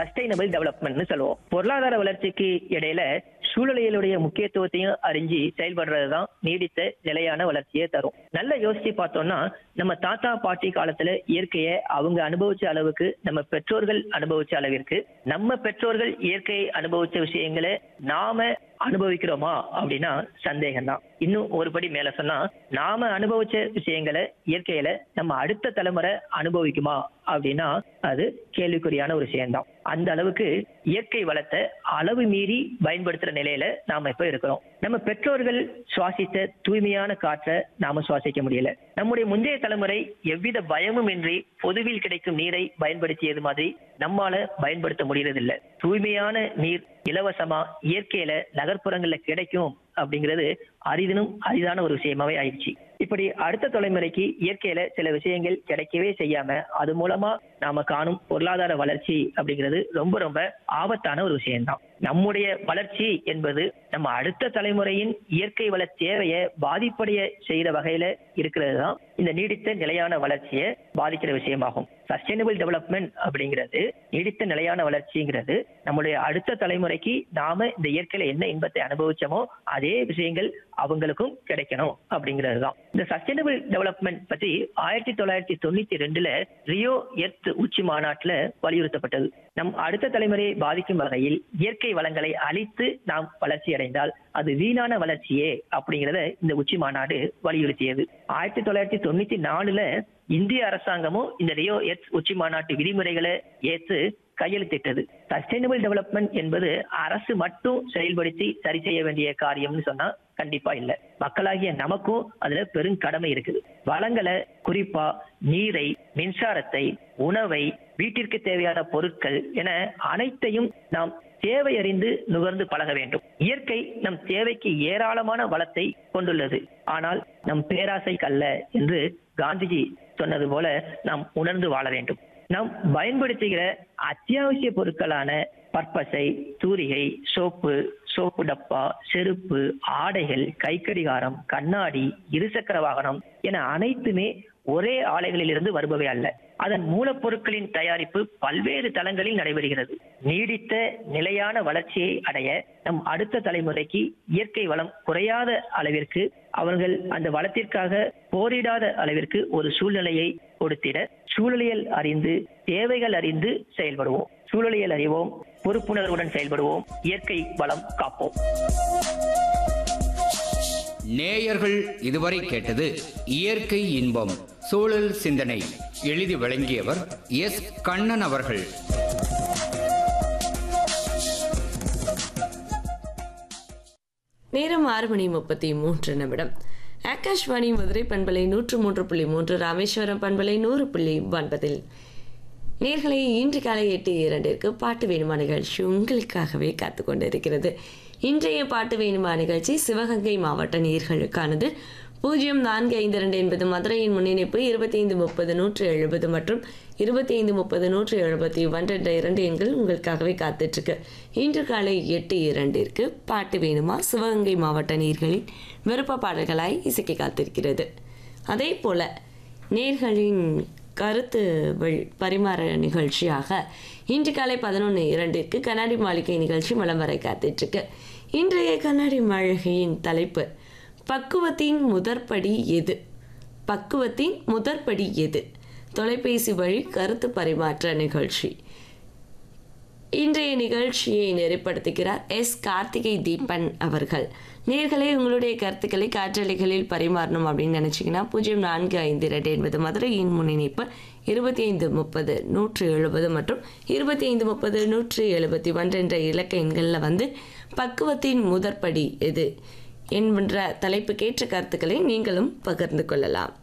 sustainable டெவலப்மெண்ட்னு சொல்லுவோம் பொருளாதார வளர்ச்சிக்கு இடையில சூழலியலுடைய முக்கியத்துவத்தையும் அறிஞ்சு செயல்படுறதுதான் நீடித்த நிலையான வளர்ச்சியை தரும் நல்லா யோசிச்சு பார்த்தோம்னா நம்ம தாத்தா பாட்டி காலத்துல இயற்கையை அவங்க அனுபவிச்ச அளவுக்கு நம்ம பெற்றோர்கள் அனுபவிச்ச அளவிற்கு நம்ம பெற்றோர்கள் இயற்கையை அனுபவிச்ச விஷயங்களை நாம அனுபவிக்கிறோமா அப்படின்னா சந்தேகம் தான் இன்னும் ஒரு படி மேல சொன்னா நாம அனுபவிச்ச விஷயங்களை இயற்கையில நம்ம அடுத்த தலைமுறை அனுபவிக்குமா அப்படின்னா அது கேள்விக்குறியான ஒரு விஷயம்தான் அந்த அளவுக்கு இயற்கை வளத்தை அளவு மீறி பயன்படுத்துற நிலையில நாம இப்ப இருக்கிறோம் நம்ம பெற்றோர்கள் சுவாசித்த தூய்மையான காற்றை நாம சுவாசிக்க முடியல நம்முடைய முந்தைய தலைமுறை எவ்வித பயமும் இன்றி பொதுவில் கிடைக்கும் நீரை பயன்படுத்தியது மாதிரி நம்மால பயன்படுத்த முடியறதில்ல தூய்மையான நீர் இலவசமா இயற்கையில நகர்ப்புறங்கள்ல கிடைக்கும் அப்படிங்கிறது அரிதினும் அரிதான ஒரு விஷயமாவே ஆயிடுச்சு இப்படி அடுத்த தலைமுறைக்கு இயற்கையில சில விஷயங்கள் கிடைக்கவே செய்யாம அது மூலமா நாம காணும் பொருளாதார வளர்ச்சி அப்படிங்கிறது ரொம்ப ரொம்ப ஆபத்தான ஒரு விஷயம்தான் நம்முடைய வளர்ச்சி என்பது நம்ம அடுத்த தலைமுறையின் இயற்கை வள தேவையை பாதிப்படைய செய்யற வகையில இருக்கிறது தான் இந்த நீடித்த நிலையான வளர்ச்சியை பாதிக்கிற விஷயமாகும் சஸ்டைனபிள் டெவலப்மெண்ட் அப்படிங்கிறது நீடித்த நிலையான வளர்ச்சிங்கிறது நம்முடைய அடுத்த தலைமுறைக்கு நாம இந்த இயற்கையில என்ன இன்பத்தை அனுபவிச்சோமோ அதே விஷயங்கள் அவங்களுக்கும் கிடைக்கணும் அப்படிங்கிறது தான் இந்த சஸ்டைனபிள் டெவலப்மெண்ட் பத்தி ஆயிரத்தி தொள்ளாயிரத்தி தொண்ணூத்தி ரெண்டுல ரியோ எர்த் உச்சி மாநாட்டுல வலியுறுத்தப்பட்டது நம் அடுத்த தலைமுறையை பாதிக்கும் வகையில் இயற்கை வளங்களை அழித்து நாம் வளர்ச்சி அடைந்தால் அது வீணான வளர்ச்சியே அப்படிங்கறத இந்த உச்சி மாநாடு வலியுறுத்தியது ஆயிரத்தி தொள்ளாயிரத்தி தொண்ணூத்தி நாலுல இந்திய அரசாங்கமும் இந்த ரியோ எர்த் உச்சி மாநாட்டு விதிமுறைகளை ஏற்று கையெழுத்திட்டது சஸ்டைனபிள் டெவலப்மெண்ட் என்பது அரசு மட்டும் செயல்படுத்தி சரி செய்ய வேண்டிய காரியம்னு சொன்னா கண்டிப்பா இல்ல மக்களாகிய நமக்கும் அதுல பெரும் கடமை இருக்குது வளங்களை குறிப்பா நீரை மின்சாரத்தை உணவை வீட்டிற்கு தேவையான பொருட்கள் என அனைத்தையும் நாம் தேவை அறிந்து நுகர்ந்து பழக வேண்டும் இயற்கை நம் தேவைக்கு ஏராளமான வளத்தை கொண்டுள்ளது ஆனால் நம் பேராசைக்கு அல்ல என்று காந்திஜி சொன்னது போல நாம் உணர்ந்து வாழ வேண்டும் நாம் பயன்படுத்துகிற அத்தியாவசிய பொருட்களான பற்பசை தூரிகை சோப்பு சோப்பு டப்பா செருப்பு ஆடைகள் கைக்கடிகாரம் கண்ணாடி இருசக்கர வாகனம் என அனைத்துமே ஒரே ஆலைகளில் இருந்து வருபவை அல்ல அதன் மூலப்பொருட்களின் தயாரிப்பு பல்வேறு தளங்களில் நடைபெறுகிறது நீடித்த நிலையான வளர்ச்சியை அடைய நம் அடுத்த தலைமுறைக்கு இயற்கை வளம் குறையாத அளவிற்கு அவர்கள் அந்த வளத்திற்காக போரிடாத அளவிற்கு ஒரு சூழ்நிலையை கொடுத்திட சூழலியல் அறிந்து தேவைகள் அறிந்து செயல்படுவோம் சூழலியல் அறிவோம் பொறுப்புணர்வுடன் செயல்படுவோம் இயற்கை வளம் காப்போம் நேயர்கள் இதுவரை கேட்டது இயற்கை இன்பம் சூழல் சிந்தனை எழுதி வழங்கியவர் எஸ் கண்ணன் அவர்கள் நேரம் ஆறு மணி முப்பத்தி மூன்று நிமிடம் ஆகாஷ்வாணி மதுரை பண்பலை நூற்று மூன்று புள்ளி மூன்று ராமேஸ்வரம் பண்பலை நூறு புள்ளி ஒன்பதில் நேர்களை இன்று காலை எட்டு இரண்டிற்கு பாட்டு வேணுமா நிகழ்ச்சி உங்களுக்காகவே காத்து கொண்டிருக்கிறது இன்றைய பாட்டு வேணுமா நிகழ்ச்சி சிவகங்கை மாவட்ட நேர்களுக்கானது பூஜ்ஜியம் நான்கு ஐந்து இரண்டு என்பது மதுரையின் முன்னிணைப்பு இருபத்தி ஐந்து முப்பது நூற்று எழுபது மற்றும் இருபத்தி ஐந்து முப்பது நூற்று எழுபத்தி ஒன்று என்ற இரண்டு எண்கள் உங்களுக்காகவே காத்துட்ருக்கு இன்று காலை எட்டு இரண்டிற்கு பாட்டு வேணுமா சிவகங்கை மாவட்ட நேர்களின் விருப்ப பாடல்களாய் இசைக்க காத்திருக்கிறது அதே போல நேர்களின் கருத்து வழி- பரிமாற நிகழ்ச்சியாக இன்று காலை பதினொன்று இரண்டிற்கு கண்ணாடி மாளிகை நிகழ்ச்சி மலம் வரை காத்துட்ருக்கு இன்றைய கண்ணாடி மாளிகையின் தலைப்பு பக்குவத்தின் முதற்படி எது பக்குவத்தின் முதற்படி எது தொலைபேசி வழி கருத்து பரிமாற்ற நிகழ்ச்சி இன்றைய நிகழ்ச்சியை நெறிப்படுத்துகிறார் எஸ் கார்த்திகை தீபன் அவர்கள் நேர்களே உங்களுடைய கருத்துக்களை காற்றலைகளில் பரிமாறணும் அப்படின்னு நினச்சிங்கன்னா பூஜ்ஜியம் நான்கு ஐந்து இரண்டு என்பது மதுரையின் முன்னிணைப்பு இருபத்தி ஐந்து முப்பது நூற்று எழுபது மற்றும் இருபத்தி ஐந்து முப்பது நூற்று எழுபத்தி ஒன்று என்ற இலக்க எண்களில் வந்து பக்குவத்தின் முதற்படி எது என்கின்ற தலைப்புக்கேற்ற கருத்துக்களை நீங்களும் பகிர்ந்து கொள்ளலாம்